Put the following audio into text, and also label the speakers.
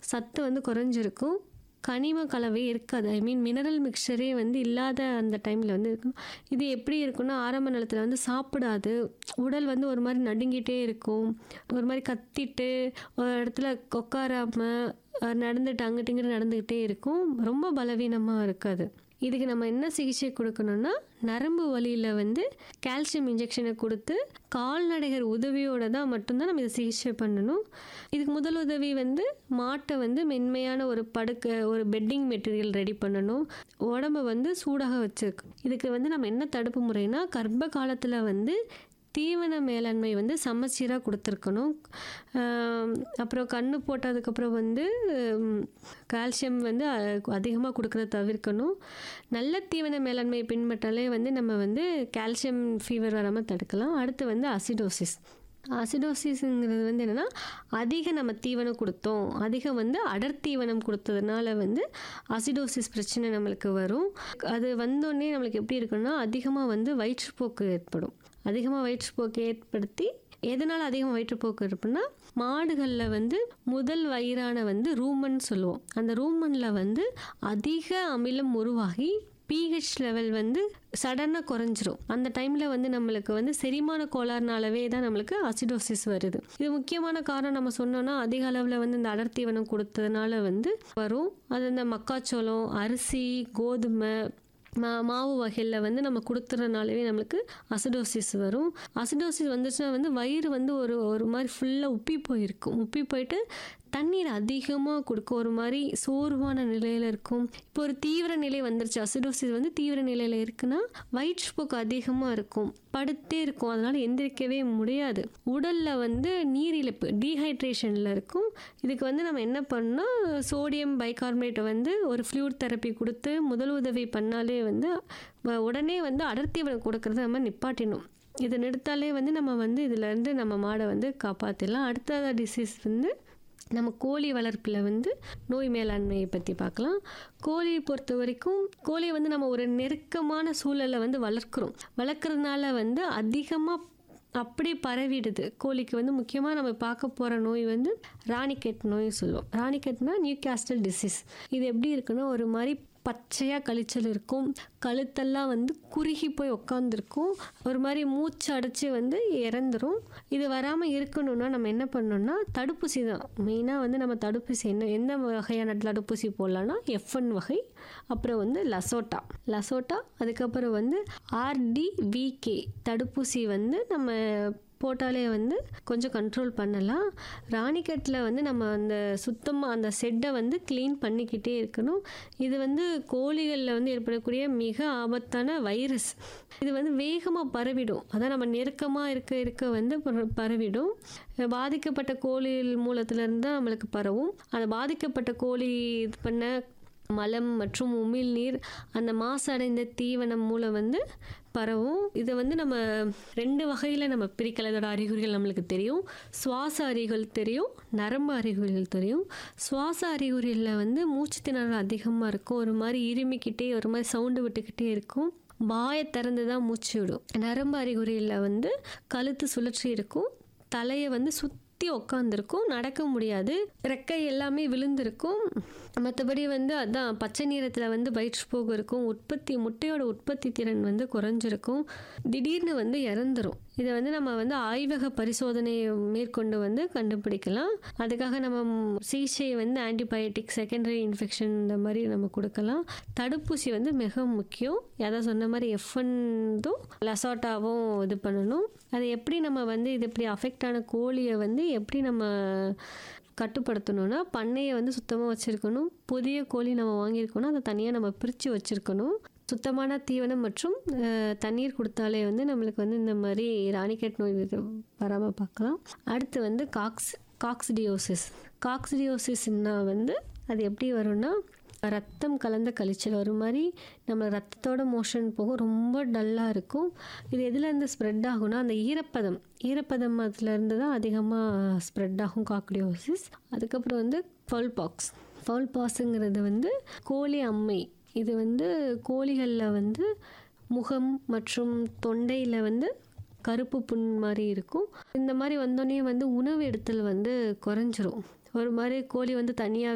Speaker 1: சத்து வந்து குறைஞ்சிருக்கும் கனிம கலவை இருக்காது ஐ மீன் மினரல் மிக்சரே வந்து இல்லாத அந்த டைமில் வந்து இருக்கும் இது எப்படி இருக்குன்னா ஆரம்ப நிலத்தில் வந்து சாப்பிடாது உடல் வந்து ஒரு மாதிரி நடுங்கிட்டே இருக்கும் ஒரு மாதிரி கத்திட்டு ஒரு இடத்துல உட்காராமல் நடந்துட்டு அங்கிட்டு இங்கிட்டு நடந்துக்கிட்டே இருக்கும் ரொம்ப பலவீனமாக இருக்காது இதுக்கு நம்ம என்ன சிகிச்சை கொடுக்கணும்னா நரம்பு வலியில் வந்து கால்சியம் இன்ஜெக்ஷனை கொடுத்து கால்நடைகர் உதவியோட தான் மட்டும்தான் நம்ம இதை சிகிச்சை பண்ணணும் இதுக்கு முதல் உதவி வந்து மாட்டை வந்து மென்மையான ஒரு படுக்கை ஒரு பெட்டிங் மெட்டீரியல் ரெடி பண்ணணும் உடம்ப வந்து சூடாக வச்சிருக்கு இதுக்கு வந்து நம்ம என்ன தடுப்பு முறைனா கர்ப்ப காலத்தில் வந்து தீவன மேலாண்மை வந்து சமச்சீராக கொடுத்துருக்கணும் ஆம், அப்புறம் கண்ணு போட்டதுக்கப்புறம் வந்து ம், கால்சியம் வந்து அதிகமாக கொடுக்கறத தவிர்க்கணும் நல்ல தீவன மேலாண்மை பின்பற்றாலே வந்து நம்ம வந்து கால்சியம் ஃபீவர் வராமல் தடுக்கலாம் அடுத்து வந்து அசிடோசிஸ் அசிடோசிஸ்ங்கிறது வந்து என்னென்னா அதிக நம்ம தீவனம் கொடுத்தோம் அதிகம் வந்து அடர் தீவனம் கொடுத்ததுனால வந்து அசிடோசிஸ் பிரச்சனை நம்மளுக்கு வரும் அது வந்தோடனே நம்மளுக்கு எப்படி இருக்குன்னா அதிகமாக வந்து வயிற்றுப்போக்கு ஏற்படும் அதிகமாக வயிற்றுப்போக்கு ஏற்படுத்தி எதனால் அதிகம் வயிற்றுப்போக்கு இருக்குன்னா மாடுகளில் வந்து முதல் வயிறான வந்து ரூமன் சொல்லுவோம் அந்த ரூமனில் வந்து அதிக அமிலம் உருவாகி பிஹெச் லெவல் வந்து சடனாக குறைஞ்சிரும் அந்த டைமில் வந்து நம்மளுக்கு வந்து செரிமான கோளாறுனாலவே தான் நம்மளுக்கு அசிடோசிஸ் வருது இது முக்கியமான காரணம் நம்ம சொன்னோன்னா அதிக அளவில் வந்து இந்த அடர்த்தீவனம் கொடுத்ததுனால வந்து வரும் அது இந்த மக்காச்சோளம் அரிசி கோதுமை மா மாவு வகையில் வந்து நம்ம கொடுத்துறதுனாலவே நம்மளுக்கு அசிடோசிஸ் வரும் அசிடோசிஸ் வந்துச்சுன்னா வந்து வயிறு வந்து ஒரு ஒரு மாதிரி ஃபுல்லாக உப்பி போயிருக்கும் உப்பி போயிட்டு தண்ணீர் அதிகமாக கொடுக்கும் ஒரு மாதிரி சோர்வான நிலையில் இருக்கும் இப்போ ஒரு தீவிர நிலை வந்துருச்சு அசிடோசிஸ் வந்து தீவிர நிலையில் இருக்குன்னா வயிற்றுப்போக்கு அதிகமாக இருக்கும் படுத்தே இருக்கும் அதனால் எந்திரிக்கவே முடியாது உடலில் வந்து நீர் இழப்பு டீஹைட்ரேஷனில் இருக்கும் இதுக்கு வந்து நம்ம என்ன பண்ணோம் சோடியம் பைகார்பனேட்டை வந்து ஒரு ஃப்ளூட் தெரப்பி கொடுத்து முதல் உதவி பண்ணாலே வந்து வ- உடனே வந்து அடர்த்தீவனம் கொடுக்கறத நம்ம நிப்பாட்டிடணும் இதை நிறுத்தாலே வந்து நம்ம வந்து இதுலேருந்து நம்ம மாடை வந்து காப்பாற்றிடலாம் அடுத்த டிசீஸ் வந்து நம்ம கோழி வளர்ப்பில் வந்து நோய் மேலாண்மையை பற்றி பார்க்கலாம் கோழியை பொறுத்த வரைக்கும் கோழியை வந்து நம்ம ஒரு நெருக்கமான சூழலை வந்து வளர்க்குறோம் வளர்க்குறதுனால வந்து அதிகமாக அப்படியே பரவிடுது கோழிக்கு வந்து முக்கியமாக நம்ம பார்க்க போகிற நோய் வந்து ராணிக்கெட் நோய் சொல்லுவோம் ராணிக்கெட்னா நியூ கேஸ்டல் டிசீஸ் இது எப்படி இருக்குன்னா ஒரு மாதிரி பச்சையாக கழிச்சல் இருக்கும் கழுத்தெல்லாம் வந்து குறுகி போய் உக்காந்துருக்கும் ஒரு மாதிரி மூச்சு அடைச்சி வந்து இறந்துரும் இது வராமல் இருக்கணும்னா நம்ம என்ன பண்ணணும்னா தடுப்பூசி தான் மெயினாக வந்து நம்ம தடுப்பூசி என்ன எந்த வகையான தடுப்பூசி போடலாம்னா எஃப்என் வகை அப்புறம் வந்து லசோட்டா லசோட்டா அதுக்கப்புறம் வந்து ஆர்டிவிகே தடுப்பூசி வந்து நம்ம போட்டாலே வந்து கொஞ்சம் கண்ட்ரோல் பண்ணலாம் ராணிக்கட்டில் வந்து நம்ம அந்த சுத்தமாக அந்த செட்டை வந்து க்ளீன் பண்ணிக்கிட்டே இருக்கணும் இது வந்து கோழிகளில் வந்து ஏற்படக்கூடிய மிக ஆபத்தான வைரஸ் இது வந்து வேகமாக பரவிடும் அதான் நம்ம நெருக்கமாக இருக்க இருக்க வந்து பர- பரவிடும் பாதிக்கப்பட்ட கோழி மூலத்திலேருந்து தான் நம்மளுக்கு பரவும் அந்த பாதிக்கப்பட்ட கோழி இது பண்ண மலம் மற்றும் உமிழ்நீர் அந்த மாசடைந்த தீவனம் மூலம் வந்து பரவும் இதை வந்து நம்ம ரெண்டு வகையில் நம்ம பிரிக்கலாம் இதோட அறிகுறிகள் நம்மளுக்கு தெரியும் சுவாச அறிகுறிகள் தெரியும் நரம்பு அறிகுறிகள் தெரியும் சுவாச அறிகுறிகளில் வந்து மூச்சு திணறல் அதிகமாக இருக்கும் ஒரு மாதிரி இருமிக்கிட்டே ஒரு மாதிரி சவுண்டு விட்டுக்கிட்டே இருக்கும் வாயை திறந்து தான் மூச்சு விடும் நரம்பு அறிகுறியில் வந்து கழுத்து சுழற்சி இருக்கும் தலையை வந்து சுத் சுற்றி உக்காந்துருக்கும் நடக்க முடியாது ரெக்கை எல்லாமே விழுந்திருக்கும் மற்றபடி வந்து அதான் பச்சை நிறத்தில் வந்து வயிற்றுப்போக்கு இருக்கும் உற்பத்தி முட்டையோட உற்பத்தி திறன் வந்து குறைஞ்சிருக்கும் திடீர்னு வந்து இறந்துரும் இதை வந்து நம்ம வந்து ஆய்வக பரிசோதனையை மேற்கொண்டு வந்து கண்டுபிடிக்கலாம் அதுக்காக நம்ம ம், சிகிச்சை வந்து ஆன்டிபயோட்டிக் செகண்டரி இன்ஃபெக்ஷன் இந்த மாதிரி நம்ம கொடுக்கலாம் தடுப்பூசி வந்து மிக முக்கியம் எதை சொன்ன மாதிரி எஃப்என்தும் லசாட்டாவும் இது பண்ணணும் அது எப்படி நம்ம வந்து இது இப்படி அஃபெக்ட் ஆன கோழியை வந்து எப்படி நம்ம கட்டுப்படுத்தணும்னா பண்ணையை வந்து சுத்தமாக வச்சுருக்கணும் புதிய கோழி நம்ம வாங்கியிருக்கோம்னா அதை தனியாக நம்ம பிரித்து வச்சுருக்கணும் சுத்தமான தீவனம் மற்றும் அஹ், தண்ணீர் கொடுத்தாலே வந்து நம்மளுக்கு வந்து இந்த மாதிரி ராணிக்கெட் நோய் இது வராமல் பார்க்கலாம் அடுத்து வந்து காக்ஸ் காக்சிடியோசிஸ் காக்சிடியோசிஸ்னா வந்து அது எப்படி வரும்னா ரத்தம் கலந்த கழிச்சல் ஒரு மாதிரி நம்ம ரத்தத்தோட மோஷன் போகும் ரொம்ப டல்லாக இருக்கும் இது எதுலேருந்து ஸ்ப்ரெட் ஆகும்னா அந்த ஈரப்பதம் ஈரப்பதம் அதுலேருந்து தான் அதிகமாக ஸ்ப்ரெட் ஆகும் காக்டியோசிஸ் அதுக்கப்புறம் வந்து ஃபவுல் பாக்ஸ் ஃபவுல் பாக்ஸுங்கிறது வந்து கோழி அம்மை இது வந்து கோழிகளில் வந்து முகம் மற்றும் தொண்டையில் வந்து கருப்பு புண் மாதிரி இருக்கும் இந்த மாதிரி வந்தோடனே வந்து உணவு எடுத்தல் வந்து குறைஞ்சிரும் ஒரு மாதிரி கோழி வந்து தனியாக